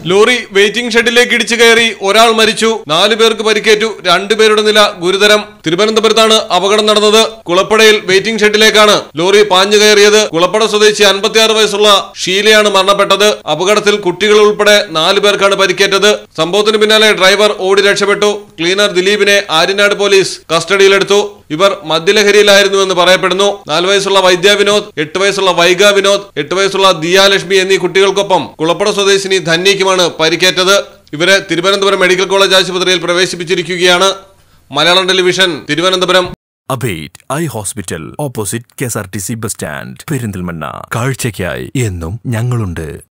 lorry waiting ഷെഡിലേക്ക് ഇടിച്ചു കയറി ഒരാൾ മരിച്ചു നാലു പേർക്ക് പരിക്കേറ്റു രണ്ടുപേരുടെ നില ഗുരുതരം തിരുവനന്തപുരത്താണ് അപകടം നടന്നത് കുളപ്പടയിൽ വെയിറ്റിംഗ് ഷെഡിലേക്കാണ് ലോറി പാഞ്ഞു കയറിയത് കുളപ്പട സ്വദേശി അൻപത്തിയാറ് വയസ്സുള്ള ഷീലയാണ് മരണപ്പെട്ടത് അപകടത്തിൽ കുട്ടികൾ ഉൾപ്പെടെ നാലു പേർക്കാണ് പരിക്കേറ്റത് സംഭവത്തിന് പിന്നാലെ ഡ്രൈവർ ഓടി രക്ഷപ്പെട്ടു ക്ലീനർ ദിലീപിനെ ആര്യനാട് പോലീസ് കസ്റ്റഡിയിലെടുത്തു ഇവർ മദ്യലഹരിയിലായിരുന്നുവെന്ന് പറയപ്പെടുന്നു നാല് വയസ്സുള്ള വൈദ്യ വിനോദ് എട്ട് വയസ്സുള്ള വൈഗ വിനോദ് എട്ട് വയസ്സുള്ള ദിയാലക്ഷ്മി എന്നീ കുട്ടികൾക്കൊപ്പം കുളപ്പട സ്വദേശിനി ധന്യയ്ക്കുമാണ് പരിക്കേറ്റത് ഇവരെ തിരുവനന്തപുരം മെഡിക്കൽ കോളേജ് ആശുപത്രിയിൽ പ്രവേശിപ്പിച്ചിരിക്കുകയാണ് മലയാളം ടെലിവിഷൻ തിരുവനന്തപുരം അബേറ്റ് eye hospital opposite K S R T C bus stand Perinthalmanna കാഴ്ചയ്ക്കായി എന്നും ഞങ്ങളുണ്ട്